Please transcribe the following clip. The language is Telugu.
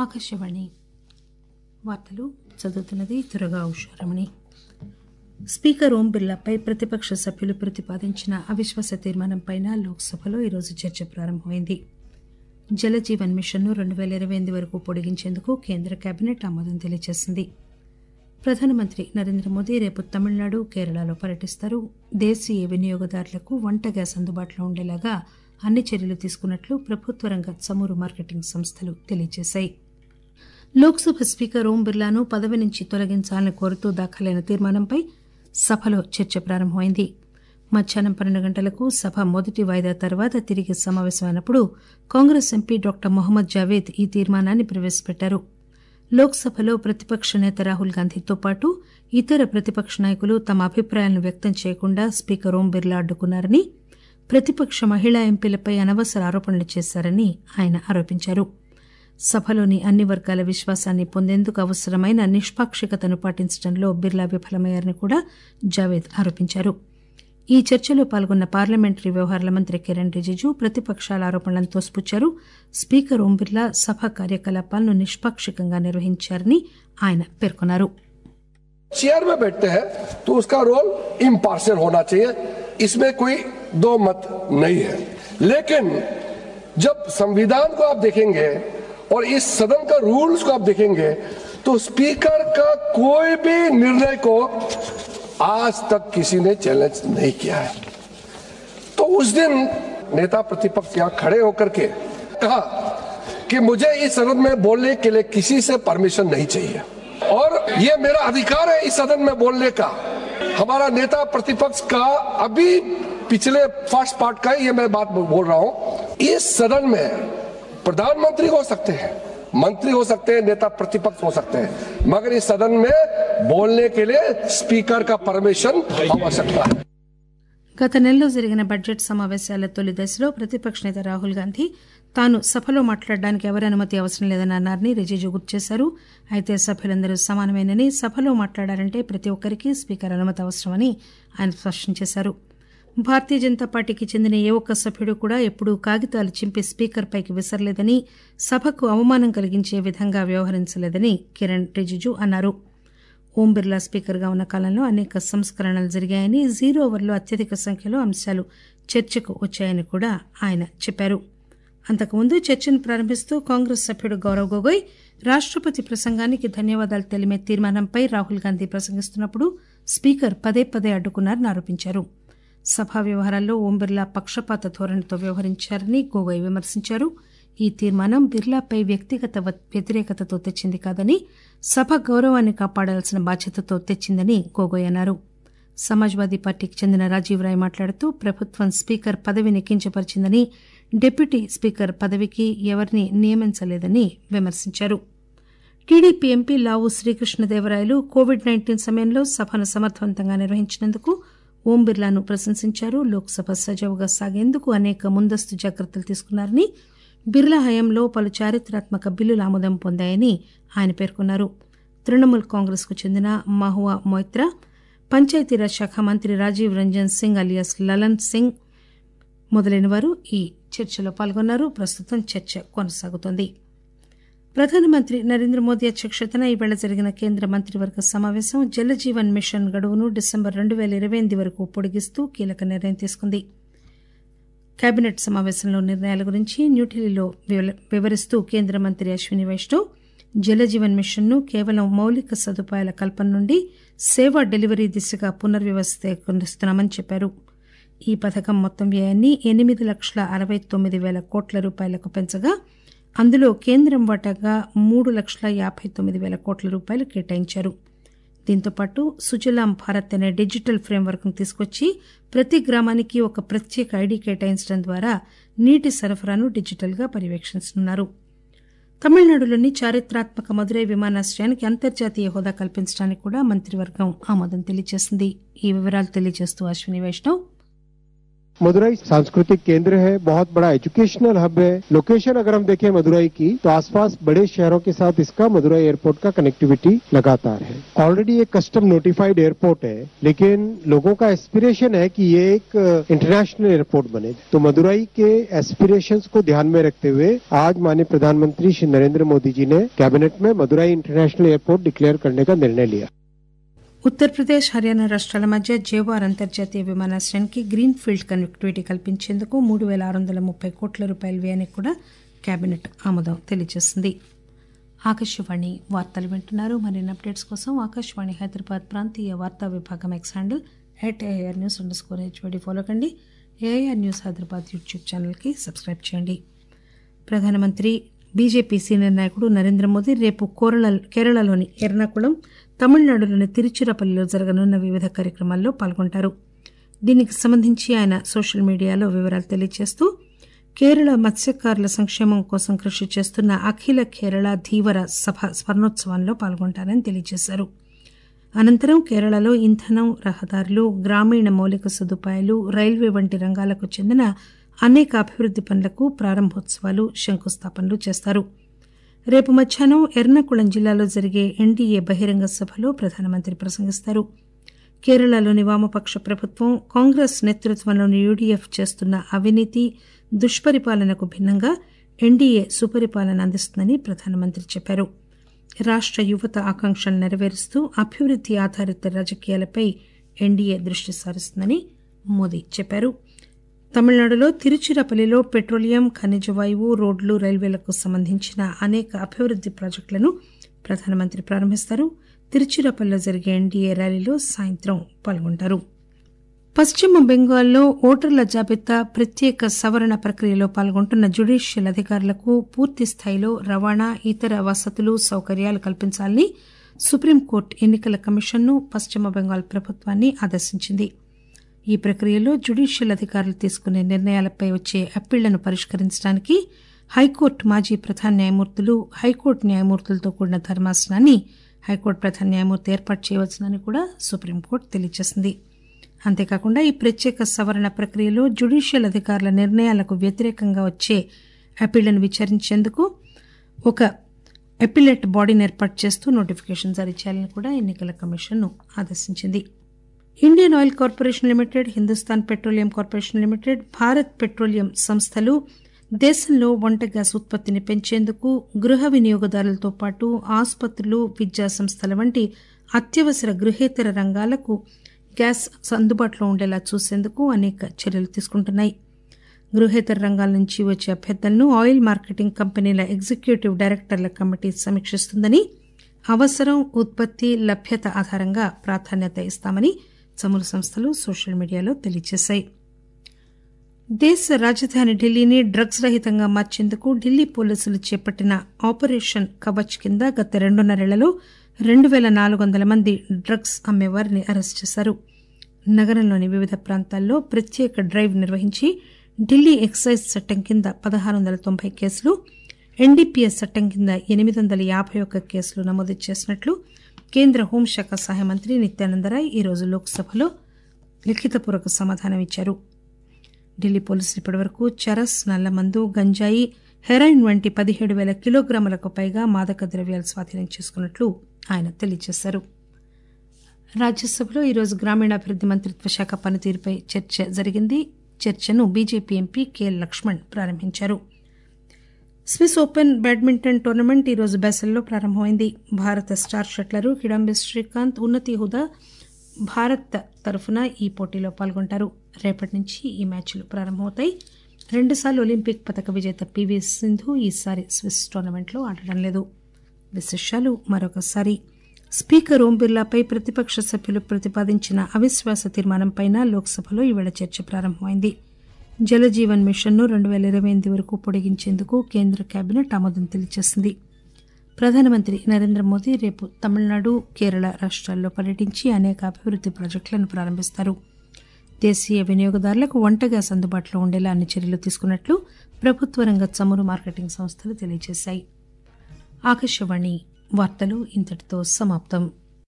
ఆకాశవాణి వార్తలు చదువుతున్నది దురగా ఉషారమణి స్పీకర్ ఓం బిర్లాపై ప్రతిపక్ష సభ్యులు ప్రతిపాదించిన అవిశ్వాస తీర్మానంపై లోక్సభలో ఈరోజు చర్చ ప్రారంభమైంది జలజీవన్ మిషన్ను రెండు పేల ఇరవై ఎనిమిది వరకు పొడిగించేందుకు కేంద్ర కేబినెట్ ఆమోదం తెలియజేసింది ప్రధానమంత్రి నరేంద్ర మోదీ రేపు తమిళనాడు కేరళలో పర్యటిస్తారు దేశీయ వినియోగదారులకు వంట గ్యాస్ అందుబాటులో ఉండేలాగా అన్ని చర్యలు తీసుకున్నట్లు ప్రభుత్వ రంగ చమురు మార్కెటింగ్ సంస్థలు తెలియజేశాయి లోక్సభ స్పీకర్ ఓం బిర్లాను పదవి నుంచి తొలగించాలని కోరుతూ దాఖలైన తీర్మానంపై సభలో చర్చ ప్రారంభమైంది మధ్యాహ్నం పన్నెండు గంటలకు సభ మొదటి వాయిదా తర్వాత తిరిగి సమావేశమైనప్పుడు కాంగ్రెస్ ఎంపీ డాక్టర్ మొహమ్మద్ జావేద్ ఈ తీర్మానాన్ని ప్రవేశపెట్టారు లోక్సభలో ప్రతిపక్ష నేత రాహుల్ గాంధీతో పాటు ఇతర ప్రతిపక్ష నాయకులు తమ అభిప్రాయాలను వ్యక్తం చేయకుండా స్పీకర్ ఓం బిర్లా అడ్డుకున్నారని ప్రతిపక్ష మహిళా ఎంపీలపై అనవసర ఆరోపణలు చేశారని ఆయన ఆరోపించారు సభలోని అన్ని వర్గాల విశ్వాసాన్ని పొందేందుకు అవసరమైన నిష్పాక్షికతను పాటించడంలో బిర్లా విఫలమయ్యారని కూడా జావేద్ ఆరోపించారు ఈ చర్చలో పాల్గొన్న పార్లమెంటరీ వ్యవహారాల మంత్రి కిరణ్ రిజిజు ప్రతిపక్షాల ఆరోపణలను తోసిపుచ్చారు స్పీకర్ ఓం బిర్లా సభ కార్యకలాపాలను నిష్పాక్షికంగా నిర్వహించారని ఆయన పేర్కొన్నారు चेयर में बैठते हैं तो उसका रोल इम्पार्शियल होना चाहिए इसमें कोई दो मत नहीं है लेकिन जब संविधान को आप देखेंगे और इस सदन का रूल्स को आप देखेंगे तो स्पीकर का कोई भी निर्णय को आज तक किसी ने चैलेंज नहीं किया है तो उस दिन नेता प्रतिपक्ष यहां खड़े होकर के कहा कि मुझे इस सदन में बोलने के लिए किसी से परमिशन नहीं चाहिए और ये मेरा अधिकार है इस सदन में बोलने का हमारा नेता प्रतिपक्ष का अभी पिछले फर्स्ट पार्ट का ये मैं बात बोल रहा हूं इस सदन में प्रधानमंत्री हो सकते हैं मंत्री हो सकते हैं नेता प्रतिपक्ष हो सकते हैं मगर इस सदन में बोलने के लिए स्पीकर का परमिशन आवश्यकता है గత నెలలో జరిగిన బడ్జెట్ సమావేశాల తొలి దశలో ప్రతిపక్ష నేత రాహుల్ గాంధీ తాను సభలో మాట్లాడడానికి ఎవరి అనుమతి అవసరం లేదని అన్నారని రిజిజు గుర్తు చేశారు అయితే సభ్యులందరూ సమానమేనని సభలో మాట్లాడాలంటే ప్రతి ఒక్కరికి స్పీకర్ అనుమతి అవసరమని ఆయన స్పష్టం చేశారు భారతీయ జనతా పార్టీకి చెందిన ఏ ఒక్క సభ్యుడు కూడా ఎప్పుడూ కాగితాలు చింపి స్పీకర్ పైకి విసరలేదని సభకు అవమానం కలిగించే విధంగా వ్యవహరించలేదని కిరణ్ రిజిజు అన్నారు ఓం బిర్లా స్పీకర్గా ఉన్న కాలంలో అనేక సంస్కరణలు జరిగాయని జీరో ఓవర్లో అత్యధిక సంఖ్యలో అంశాలు చర్చకు వచ్చాయని కూడా ఆయన చెప్పారు అంతకుముందు చర్చను ప్రారంభిస్తూ కాంగ్రెస్ సభ్యుడు గౌరవ్ గొగోయ్ రాష్టపతి ప్రసంగానికి ధన్యవాదాలు తెలిమే తీర్మానంపై రాహుల్ గాంధీ ప్రసంగిస్తున్నప్పుడు స్పీకర్ పదే పదే అడ్డుకున్నారని ఆరోపించారు సభా వ్యవహారాల్లో ఓం బిర్లా పక్షపాత ధోరణితో వ్యవహరించారని గొగోయ్ విమర్శించారు ఈ తీర్మానం బిర్లాపై వ్యక్తిగత వ్యతిరేకతతో తెచ్చింది కాదని సభ గౌరవాన్ని కాపాడాల్సిన బాధ్యతతో తెచ్చిందని గొగోయ్ అన్నారు సమాజ్వాదీ పార్టీకి చెందిన రాజీవ్ రాయ్ మాట్లాడుతూ ప్రభుత్వం స్పీకర్ పదవిని కించపరిచిందని డిప్యూటీ స్పీకర్ పదవికి ఎవరిని నియమించలేదని విమర్శించారు TDP MP Lavu Sri Krishna Devarayalu covid nineteen సమయంలో సభను సమర్థవంతంగా నిర్వహించినందుకు ఓం బిర్లాను ప్రశంసించారు లోక్సభ సజావుగా సాగేందుకు అనేక ముందస్తు జాగ్రత్తలు తీసుకున్నారని బిర్లా హయాంలో పలు చారిత్రాత్మక బిల్లులు ఆమోదం పొందాయని ఆయన పేర్కొన్నారు తృణమూల్ కాంగ్రెస్ కు చెందిన మహువా మొయిత్రా పంచాయతీరాజ్ శాఖ మంత్రి రాజీవ్ రంజన్ సింగ్ అలియాస్ లలన్ సింగ్ మొదలైన వారు ఈ చర్చలో పాల్గొన్నారు ప్రస్తుతం చర్చ కొనసాగుతోంది ప్రధానమంత్రి నరేంద్ర మోదీ అధ్యక్షతన ఈవేళ జరిగిన కేంద్ర మంత్రివర్గ సమావేశం జలజీవన్ మిషన్ గడువును డిసెంబర్ రెండు పేల ఇరవై ఎనిమిది వరకు పొడిగిస్తూ కీలక నిర్ణయం తీసుకుంది కేబినెట్ సమావేశంలో నిర్ణయాల గురించి న్యూఢిల్లీలో వివరిస్తూ కేంద్ర మంత్రి అశ్విని వైష్ణవ్ జలజీవన్ మిషన్ను కేవలం మౌలిక సదుపాయాల కల్పన నుండి సేవా డెలివరీ దిశగా పునర్వ్యవస్థీకరిస్తున్నామని చెప్పారు ఈ పథకం మొత్తం వ్యయాన్ని ఎనిమిది లక్షల అరవై తొమ్మిది పేల కోట్ల రూపాయలకు పెంచగా అందులో కేంద్రం వాటాగా మూడు లక్షల యాభై తొమ్మిది పేల కోట్ల రూపాయలు కేటాయించారు దీంతోపాటు సుజలాం భారత్ అనే డిజిటల్ ఫ్రేమ్వర్క్ ను తీసుకొచ్చి ప్రతి గ్రామానికి ఒక ప్రత్యేక ఐడి కేటాయించడం ద్వారా నీటి సరఫరాను డిజిటల్ గా పర్యవేక్షిస్తున్నారు తమిళనాడులోని చారిత్రాత్మక మదురై విమానాశ్రయానికి అంతర్జాతీయ హోదా కల్పించడానికి కూడా మంత్రివర్గం ఆమోదం తెలియజేసింది ఈ వివరాలు తెలియజేస్తూ అశ్విని వైష్ణవ్ मदुरई सांस्कृतिक केंद्र है बहुत बड़ा एजुकेशनल हब है लोकेशन अगर हम देखें मदुरई की तो आसपास बड़े शहरों के साथ इसका मदुरई एयरपोर्ट का कनेक्टिविटी लगातार है ऑलरेडी ये कस्टम नोटिफाइड एयरपोर्ट है लेकिन लोगों का एस्पिरेशन है कि ये एक इंटरनेशनल एयरपोर्ट बने तो मदुरई के एस्पिरेशंस को ध्यान में रखते हुए आज माननीय प्रधानमंत्री श्री नरेंद्र मोदी जी ने कैबिनेट में मदुरई इंटरनेशनल एयरपोर्ट डिक्लेयर करने का निर्णय लिया ఉత్తరప్రదేశ్ హర్యానా రాష్ట్రాల మధ్య జేవార్ అంతర్జాతీయ విమానాశ్రయానికి గ్రీన్ ఫీల్డ్ కనెక్టివిటీ కల్పించేందుకు మూడు పేల ఆరు వందల ముప్పై కోట్ల రూపాయల వ్యయానికి కూడా కేబినెట్ ఆమోదం తెలియజేసింది ఆకాశవాణి వార్తలు వింటున్నారు మరిన్ని అప్డేట్స్ కోసం ఆకాశవాణి హైదరాబాద్ ప్రాంతీయ వార్తా విభాగం X handle at AIR news underscore HYD follow కండి ఏఆర్ న్యూస్ హైదరాబాద్ యూట్యూబ్ ఛానల్కి సబ్స్క్రైబ్ చేయండి ప్రధానమంత్రి బీజేపీ సీనియర్ నాయకుడు నరేంద్ర మోదీ రేపు కోరళ కేరళలోని ఎర్నాకుళం తమిళనాడులోని తిరుచిరపల్లిలో జరగనున్న వివిధ కార్యక్రమాల్లో పాల్గొంటారు దీనికి సంబంధించి ఆయన సోషల్ మీడియాలో వివరాలు తెలియజేస్తూ కేరళ మత్స్యకారుల సంక్షేమం కోసం కృషి చేస్తున్న అఖిల కేరళ ధీవర సభ స్వర్ణోత్సవంలో పాల్గొంటారని తెలియజేశారు అనంతరం కేరళలో ఇంధనం రహదారులు గ్రామీణ మౌలిక సదుపాయాలు రైల్వే వంటి రంగాలకు చెందిన అనేక అభివృద్ది పనులకు ప్రారంభోత్సవాలు శంకుస్థాపనలు చేస్తారు రేపు మధ్యాహ్నం ఎర్నాకుళం జిల్లాలో జరిగే ఎన్డీఏ బహిరంగ సభలో ప్రధానమంత్రి ప్రసంగిస్తారు కేరళలోని వామపక్ష ప్రభుత్వం కాంగ్రెస్ నేతృత్వంలోని యూడీఎఫ్ చేస్తున్న అవినీతి దుష్పరిపాలనకు భిన్నంగా ఎన్డీఏ సుపరిపాలన అందిస్తుందని ప్రధానమంత్రి చెప్పారు రాష్ట యువత ఆకాంక్షలు నెరవేరుస్తూ అభివృద్ది ఆధారిత రాజకీయాలపై ఎన్డీఏ దృష్టి సారిస్తుందని మోదీ చెప్పారు తమిళనాడులో తిరుచిరపల్లిలో పెట్రోలియం ఖనిజ వాయువు రోడ్లు రైల్వేలకు సంబంధించిన అనేక అభివృద్ది ప్రాజెక్టులను ప్రధానమంత్రి ప్రారంభిస్తారు తిరుచిరపల్లిలో జరిగే ఎన్డీఏ ర్యాలీలో సాయంత్రం పాల్గొంటారు పశ్చిమ బెంగాల్లో ఓటర్ల జాబితా ప్రత్యేక సవరణ ప్రక్రియలో పాల్గొంటున్న జ్యుడిషియల్ అధికారులకు పూర్తి స్థాయిలో రవాణా ఇతర వసతులు సౌకర్యాలు కల్పించాలని సుప్రీంకోర్టు ఎన్నికల కమిషన్ను పశ్చిమ బెంగాల్ ప్రభుత్వాన్ని ఆదేశించింది ఈ ప్రక్రియలో జ్యుడిషియల్ అధికారులు తీసుకునే నిర్ణయాలపై వచ్చే అప్పీళ్లను పరిష్కరించడానికి హైకోర్టు మాజీ ప్రధాన న్యాయమూర్తులు హైకోర్టు న్యాయమూర్తులతో కూడిన ధర్మాసనాన్ని హైకోర్టు ప్రధాన న్యాయమూర్తి ఏర్పాటు చేయవచ్చునని కూడా సుప్రీంకోర్టు తెలియజేసింది అంతేకాకుండా ఈ ప్రత్యేక సవరణ ప్రక్రియలో జ్యుడిషియల్ అధికారుల నిర్ణయాలకు వ్యతిరేకంగా వచ్చే అప్పీళ్లను విచారించేందుకు ఒక అపిలేట్ బాడీని ఏర్పాటు చేస్తూ నోటిఫికేషన్ జారీ చేయాలని కూడా ఎన్నికల కమిషన్ను ఆదేశించింది Indian oil corporation limited Hindustan petroleum corporation limited Bharat petroleum సంస్థలు దేశంలో వంట గ్యాస్ ఉత్పత్తిని పెంచేందుకు గృహ వినియోగదారులతో పాటు ఆసుపత్రులు విద్యా సంస్థల వంటి అత్యవసర గృహేతర రంగాలకు గ్యాస్ అందుబాటులో ఉండేలా చూసేందుకు అనేక చర్యలు తీసుకుంటున్నాయి గృహేతర రంగాల నుంచి వచ్చే అభ్యర్థనను ఆయిల్ మార్కెటింగ్ కంపెనీల ఎగ్జిక్యూటివ్ డైరెక్టర్ల కమిటీ సమీక్షిస్తుందని అవసరం ఉత్పత్తి లభ్యత ఆధారంగా ప్రాధాన్యత ఇస్తామని చమురు సంస్థలు సోషల్ మీడియాలో తెలియజేశాయి దేశ రాజధాని ఢిల్లీని డ్రగ్స్ రహితంగా మార్చేందుకు ఢిల్లీ పోలీసులు చేపట్టిన ఆపరేషన్ కవచ్ కింద గత రెండున్నరేళ్లలో రెండు పేల నాలుగు వందల మంది డ్రగ్స్ అమ్మేవారిని అరెస్ట్ చేశారు నగరంలోని వివిధ ప్రాంతాల్లో ప్రత్యేక డ్రైవ్ నిర్వహించి ఢిల్లీ ఎక్సైజ్ చట్టం కింద పదహారు వందల తొంభై కేసులు ఎన్డీపీఎస్ చట్టం కింద ఎనిమిది వందల యాభై ఒక్క కేసులు నమోదు చేసినట్లు కేంద్ర హోంశాఖ సహాయ మంత్రి నిత్యానందరాయ్ ఈరోజు లోక్సభలో లిఖితపూర్వక సమాధానం ఇచ్చారు ఢిల్లీ పోలీసులు ఇప్పటివరకు చరస్ నల్లమందు గంజాయి హెరాయిన్ వంటి పదిహేడు పేల కిలోగ్రాములకు పైగా మాదక ద్రవ్యాలు స్వాధీనం చేసుకున్నట్లు ఆయన తెలియజేశారు రాజ్యసభలో ఈరోజు గ్రామీణాభివృద్ది మంత్రిత్వ శాఖ పనితీరుపై చర్చ జరిగింది చర్చను బీజేపీ ఎంపీ కె లక్ష్మణ్ ప్రారంభించారు స్విస్ ఓపెన్ బ్యాడ్మింటన్ టోర్నమెంట్ ఈరోజు బెసల్లో ప్రారంభమైంది భారత స్టార్ షట్లరు కిడాంబి శ్రీకాంత్ ఉన్నతి హుదా భారత్ తరఫున ఈ పోటీలో పాల్గొంటారు రేపటి నుంచి ఈ మ్యాచ్లు ప్రారంభమవుతాయి రెండుసార్లు ఒలింపిక్ పథక విజేత పివి సింధు ఈసారి స్విస్ టోర్నమెంట్లో ఆడడం లేదు విశేషాలు మరొకసారి స్పీకర్ ఓం బిర్లాపై ప్రతిపక్ష సభ్యులు ప్రతిపాదించిన అవిశ్వాస తీర్మానంపై లోక్సభలో ఈవేళ చర్చ ప్రారంభమైంది జలజీవన్ మిషన్ను రెండు పేల ఇరవై ఎనిమిది వరకు పొడిగించేందుకు కేంద్ర కేబినెట్ ఆమోదం తెలియజేసింది ప్రధానమంత్రి నరేంద్ర మోదీ రేపు తమిళనాడు కేరళ రాష్ట్రాల్లో పర్యటించి అనేక అభివృద్ది ప్రాజెక్టులను ప్రారంభిస్తారు దేశీయ వినియోగదారులకు వంట గ్యాస్ అందుబాటులో ఉండేలా అన్ని చర్యలు తీసుకున్నట్లు ప్రభుత్వ రంగ చమురు మార్కెటింగ్ సంస్థలు తెలియజేశాయి ఆకాశవాణి వార్తలు ఇంతటితో సమాప్తం